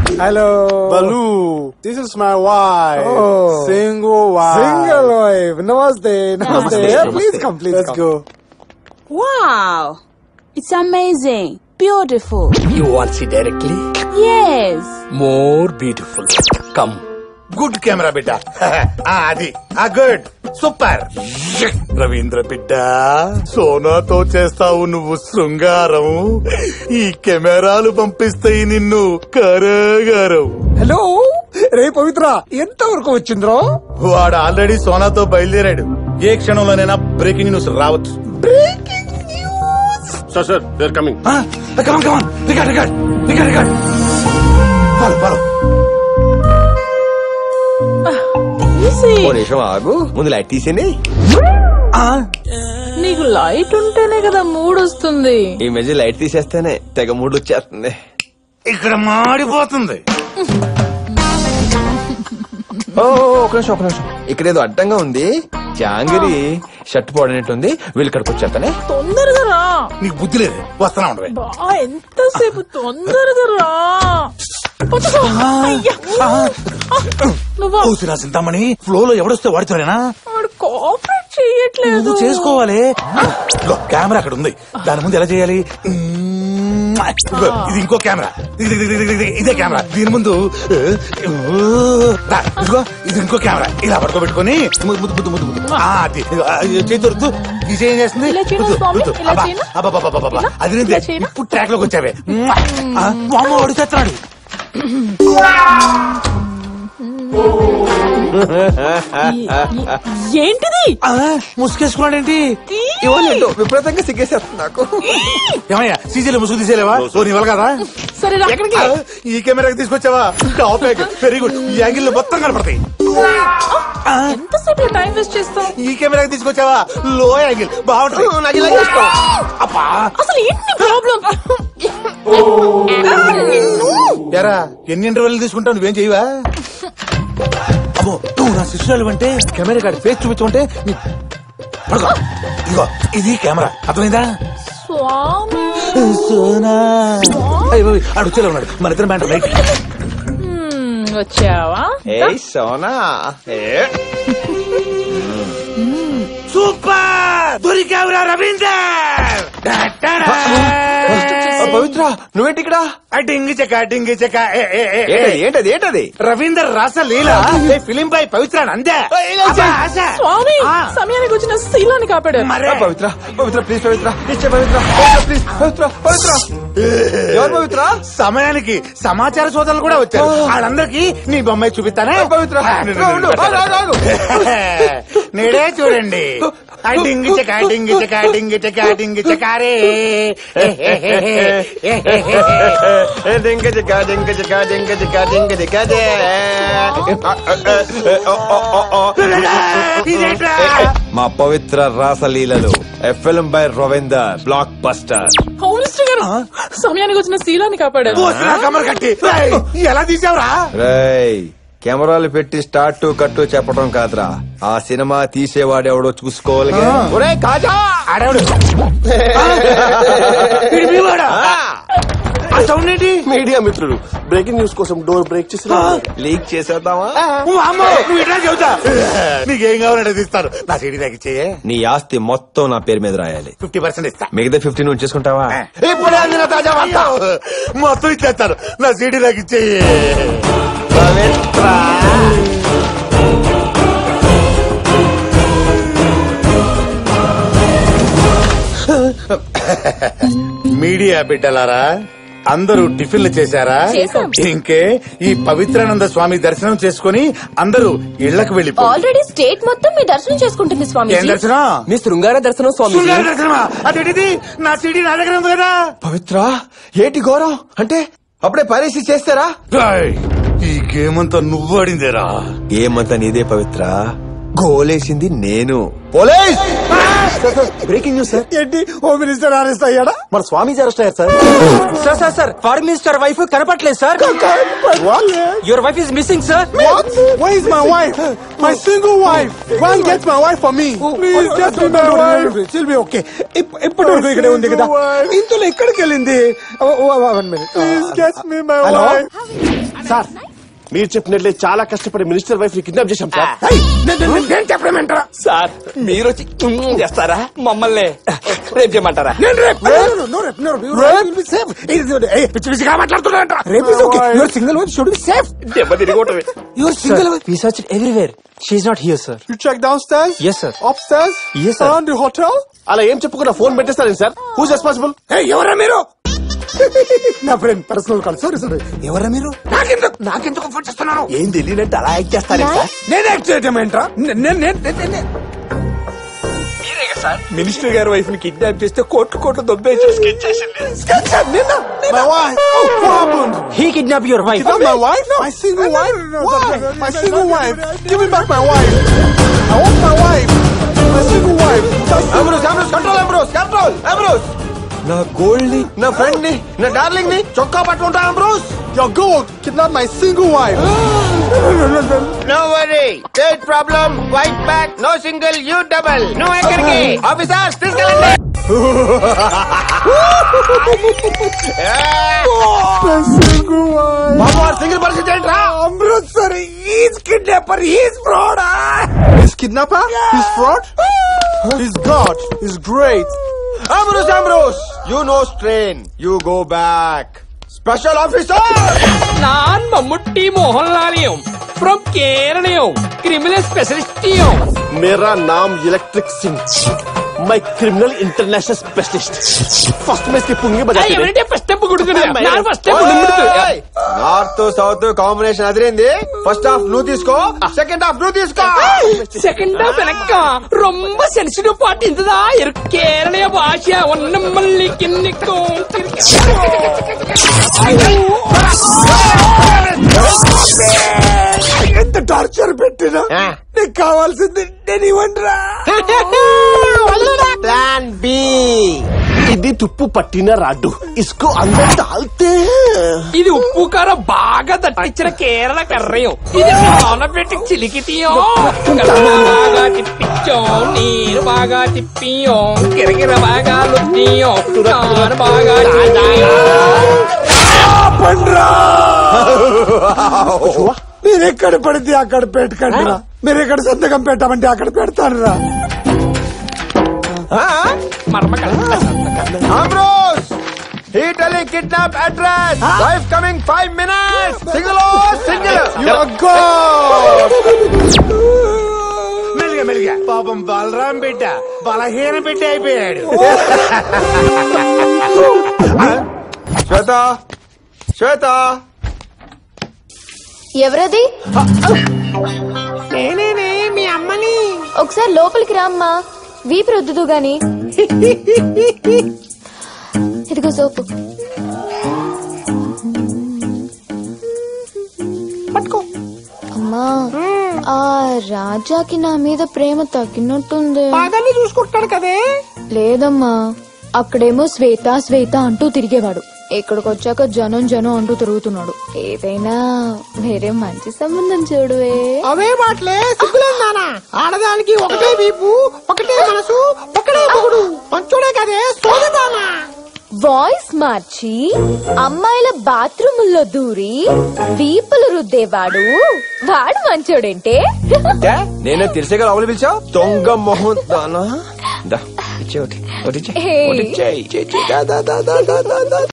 Hello Balu, this is my wife. Oh. Single wife. Single wife నమస్తే నమస్తే please come please Let's go. Wow. It's amazing. Beautiful. You want see directly? Yes. More beautiful. Come. Good camera బిడ్డ ఆ, అది ఆ good super Ravindra బిడ్డ సోనాతో చేస్తావు నువ్వు శృంగారం ఈ కెమెరాలు పంపిస్తాయి నిన్ను కరగారం హలో రే పవిత్ర ఎంత వరకు వచ్చింద్రో వాడు ఆల్రెడీ సోనాతో బయలుదేరాడు ఏ క్షణంలోనైనా బ్రేకింగ్ న్యూస్ రావచ్చు Sir, sir, they're coming. Come on come on record record record record follow follow Easy. ఓ నిమిషం ఆగు ముందు లైట్ తీసేని నీకు లైట్ ఉంటేనే కదా మూడ్ వస్తుంది ఈ మధ్య లైట్ తీసేస్తేనే తెగ మూడు వచ్చేస్తుంది ఇక్కడ మాడిపోతుంది ఓ ఒక నిమిషం ఒక నిమిషం ఇక్కడ ఏదో అడ్డంగా ఉంది జాంగిరి షర్ట్ పోడనట్టుంది వీళ్ళు ఇక్కడికి వచ్చేస్తానే తొందరగా రా నీకు బుద్ధి లేదు వస్తానా ఉండవే బా ఎంతసేపు తొందరగా రా పట్టుకో. అయ్యా. నువ్వు ఊసిరా సింతామణి ఫ్లో లో ఎవడొస్తే వాడితేనేనా వాడు కోఆపరేట్ చెయ్యట్లేదు నువ్వు చేసుకోవాలి ఇదిగో, కెమెరా అక్కడ ఉంది దాని ముందు ఎలా చేయాలి మ్మ్. ఇదిగో, ఇది ఇంకో కెమెరా ఇది- ఇది- ఇది- ఇది- ఇదే కెమెరా దీని ముందు దా, ఇదిగో ఇది ఇంకో కెమెరా ఇలా పడుకోబెట్టుకొని ముద్దు ముద్దు ముద్దు ముద్దు ముద్దు. ఆ, అది ఇదిగో, ఆ, ఇది చేయి దొరుకుతూ ఈ చేయి ఏం చేస్తుంది ఇలా చేయను ముద్దు, స్వామి, ముద్దు. ఇలా అబ్బా, చేయను? అబ్బా, అబ్బా, అబ్బా, అబ్బా. ఇలా? అది నిందే. ఇలా చేయను? ఇప్పుడు ట్రాక్ లోకి వచ్చావే ఆ, వామ్మో, వాడు చేస్తున్నాడు ఏంటిది ఆ, ముసుగేసుకున్నాడేంటి ఇవ్వలేదు విపరీతంగా సిగ్గేసేస్తుంది నాకు ఏమయ్యా సీజీలో ముసుగు తీసేలేవా ఓ నీ వల్ల కదా సరే రా. ఆ, ఈ కెమెరాకి తీసుకొచ్చావా టాప్ వెరీ గుడ్ ఈ యాంగిల్ లో మొత్తం కనపడతాయి ఎంతసేపు టైం వేస్ట్ చేస్తావు ఈ కెమెరాకి తీసుకొచ్చావా లో యాంగిల్ బాగుంటుంది అబ్బా అసలు ఏంటి ప్రాబ్లం ఎరా ఎన్ని ఇంటర్వెల్ తీసుకుంటావు నువ్వేం చేయవా అమ్మో నువ్వు నా శిష్యురాలు అంటే కెమెరా కాడి ఫేస్ చూపించమంటే నీ- పడుకో ఇదిగో ఇది కెమెరా అర్థమైందా స్వామి సోనా అయ్య బాబోయ్, ఆడు వచ్చేలా ఉన్నాడు మన ఇద్దరు మ్యాంటర్ లైట్ మ్మ్, వచ్చావా ఏ సోనా ఏ సూపర్ దొరికావురా రవీందర్ డా, డా, డా. ఆ, పవిత్ర నువ్వేంటి ఇక్కడ ఆ డింగి చెక్క డింగి చెక్క ఏ, ఏ, ఏ, ఏ. ఏంటది ఏంటది ఏంటది రవీందర్ రాస లీల ఏ ఫిలిం పై పవిత్ర అందే అబ్బా, ఆశ. స్వామి ఆ, సమయానికి వచ్చిన శీలాన్ని కాపాడారు మరే ఆ, పవిత్ర పవిత్ర ప్లీజ్ పవిత్ర ఇచ్చే పవిత్ర పవిత్ర ప్లీజ్ పవిత్ర పవిత్ర ఎవరు పవిత్ర సమయానికి సమాచార సోదరులు కూడా వచ్చారు వాళ్ళందరికీ నీ బొమ్మాయి చూపిస్తానే ఆ, పవిత్ర. ఆ, ఉండు, ఉండు. ఆగు, ఆగు, ఆగు. నేడే చూడండి ఆ డింగి చెక డింగి చెక డింగి చెక డింగి చెకారే డింక చిక్క డింక చిక్క డింక చిక్క డింక చిక్క డే. ఓ, ఓ, ఓ, ఓ. ఇదేంట్రా మా పవిత్ర రాసలీలలు FLM by Ravinder blockbuster home minister గారు సమయానికి వచ్చిన శీలాన్ని కాపాడారు పోసిన కమర్ కట్టి ఏయ్, ఎలా తీసావురా రేయ్ కెమెరాలు పెట్టి స్టార్ట్ టు కట్టు చెప్పడం కాదురా ఆ సినిమా తీసేవాడెవడో చూసుకోవాలి ఒరేయ్ కాజా ఆడవాడు వీడు మీ వాడా? ఆ సౌండ్ ఏంటి మీడియా మిత్రులు బ్రేకింగ్ న్యూస్ కోసం డోర్ బ్రేక్ చేసి లీక్ చేసేద్దామా ఓ అమ్మో, నువ్వు ఇట్లా చెబుతా నీకేం కావాలంటే తీస్తాను నా సీడీ నాకు ఇచ్చేయే నీ ఆస్తి మొత్తం నా పేరు మీద రాయాలి ఫిఫ్టీ పర్సెంట్ ఇస్తా మిగతా ఫిఫ్టీన్ ఉంచేసుకుంటావా ఇప్పుడే అందిన తాజా వార్త మొత్తం ఇచ్చేస్తాను నా సీడీ నాకు ఇచ్చేయి మీడియా బిడ్డలారా అందరూ టిఫిన్లు చేశారా చేశాం. ఇంకే ఈ పవిత్రానంద స్వామి దర్శనం చేసుకుని అందరూ ఇళ్లకు వెళ్ళిపో ఆల్రెడీ స్టేట్ మొత్తం మీ దర్శనం చేసుకుంటుంది స్వామి ఏం దర్శనం మీ శృంగార దర్శనం స్వామి శృంగార దర్శనమా అదేంటిది నా సీడీ నా దగ్గర ఉంది కదా పవిత్ర ఏంటి ఘోరం అంటే అప్పుడే పరీక్ష చేస్తారా రాయ్, ఈ గేమ్ అంతా నువ్వు ఆడిందేరా ఏమంత నీదే పవిత్ర గోలేసింది నేను పోలీస్ బ్రేకింగ్ న్యూస్ సార్ ఏంటి హోమ్ మినిస్టర్ అరెస్ట్ అయ్యాడా మన స్వామీజీ అరెస్ట్ అయ్యారు sir sir sir sir foreign minister wife కనపట్లేదు sir your wife is missing sir What? Where is my wife? My single wife. Go and get my wife for me. Please get me my wife. She'll be okay. ఇప్- ఇప్పటి వరకు ఇక్కడే ఉంది కదా ఇందులో ఎక్కడికి వెళ్ళింది one minute please get me my wife sir మీరు చెప్పినట్లే చాలా కష్టపడి మినిస్టర్ వైఫ్ ని కిడ్నాప్ చేశాం సార్ నేను చెప్పలేమంటారా సార్ మీరు వచ్చి ఉమ్ చేస్తారా మమ్మల్ని రేపు చేయమంటారా నేను రేపు నో రేపు నో రేపు సేఫ్ పిచ్చి పిచ్చిగా మాట్లాడుతున్నా రేపు is okay your single wife should be safe దెబ్బ తిరిగొట్టమే your single wife We searched everywhere. She's not here, sir. You check downstairs? Yes, sir. Upstairs? Yes, sir. Around the hotel? అలా ఏం చెప్పుకున్నా ఫోన్ పెట్టేస్తారేంటి సార్ హూస్ రెస్పాన్సిబుల్ ఎవరా మీరు నా friend personal call sorry sorry ఎవరా మీరు నాకెందుకు నాకెందుకు ఫోన్ చేస్తున్నాను ఏం తెలియనట్టు అలా యాక్ట్ చేస్తారే సార్ నేను యాక్ట్ చేయటం ఏంట్రా నేను నేను నేను మినిస్టర్ గారి వైఫ్ ని కిడ్నాప్ చేస్తే కోట్లు కోట్లు దొబ్బేసి My wife. Oh, what happened? He kidnap your wife Is that my wife? My single wife? Why? My single wife. Give me back my wife. I want my wife. My single wife. Ambrose Ambrose control Ambrose control Ambrose నా gold ని నా friend ని నా darling ని చొక్కా పట్టుకుంటా Ambrose Your gold kidnapped my single wife. No worry date problem white back no single you double నువ్వు ఎక్కడికి ఆఫీసర్స్ తీసుకెళ్ళండి My single wife. బాబు సింగిల్ పరిస్థితి ఏంట్రా Amritsar is kidnapper is fraud He's kidnapper? He's fraud? He's God. He's great. Ambrose Ambrose you no strain you go back special officer நான் Mammootty மோகன்லாலியும் from கேரளையும் criminal ஸ்பெஷலிஸ்டியும் मेरा नाम electric Singh मैं क्रिमिनल इंटरनेशनल स्पेशलिस्ट फर्स्ट में इसके पुंगे बजा के ఎవరిటే ఫస్ట్ స్టెప్ కొడుకున్నా நான் first step north south combination అదిరింది ఫస్ట్ హాఫ్ నువ్వు తీసుకో సెకండ్ హాఫ్ నువ్వు తీసుకో செகண்ட் హాఫ్ எனக்கு ரொம்ப சென்சிட்டிவ் பார்ட் இதுதான் இருக்கு கேரளைய பாஷை ஒன்னும் மல்லிக்கு நிற்கும் ఎంత టార్చర్ పెట్టినా నీకు కావాల్సింది నేను ఇవ్వండిరా ప్లాన్ బి ఇది తుప్పు పట్టిన రాడ్డు ఇస్కో అందరూ డాల్తే ఇది ఉప్పు కారం బాగా దట్టించిన కేరళ కర్రయం ఇది పెట్టి చిలికితీయం బాగా తిప్పించాం నీరు బాగా తిప్పియం గిరగిర బాగా లుప్పియం నాను బాగా పండ్రా మీరు ఎక్కడ పడితే అక్కడ పెట్టకండిరా మీరు ఎక్కడ సంతకం పెట్టమంటే అక్కడ పెడతాను రా మర్మ Ambrose! He telling kidnap address. Wife coming five minutes. Single or single? You're God! మెల్లిగా మెల్లిగా పాపం బలరాం బిడ్డ బలహీన బిడ్డ అయిపోయాడు శ్వేత శ్వేత ఎవరది నేనేనే మీ అమ్మని ఒకసారి లోపలికి రామ్మా వీపు రుద్దుదు గాని ఇదిగో సోపు అమ్మా ఆ రాజాకి నా మీద ప్రేమ తగ్గినట్టుంది బాగానే చూసుకుంటాడు కదే లేదమ్మా అక్కడేమో శ్వేత శ్వేత అంటూ తిరిగేవాడు ఇక్కడికి వచ్చాక జనం జనం అంటూ తిరుగుతున్నాడు ఏదైనా వేరే మంచి సంబంధం చూడువే అవే మాటలే సిగ్గులేదానా ఆడదానికి ఒకటే వీపు ఒకటే మనసు ఒకటే మొగుడు పంచుడే కదే సోదదానా వాయిస్ మార్చి అమ్మాయిల బాత్రూముల్లో దూరి వీపులు రుద్దేవాడు వాడు మంచోడంటే అంటే నేనే తెలిసేగా లోపల పిలిచావు దొంగ మొహం దానా దా, ఇచ్చే ఒకటి ఒకటి ఇచ్చే. Hey. ఒకటి ఇచ్చేయ్. ఇచ్చే, ఇచ్చే. దా, దా, దా, దా, దా, దా.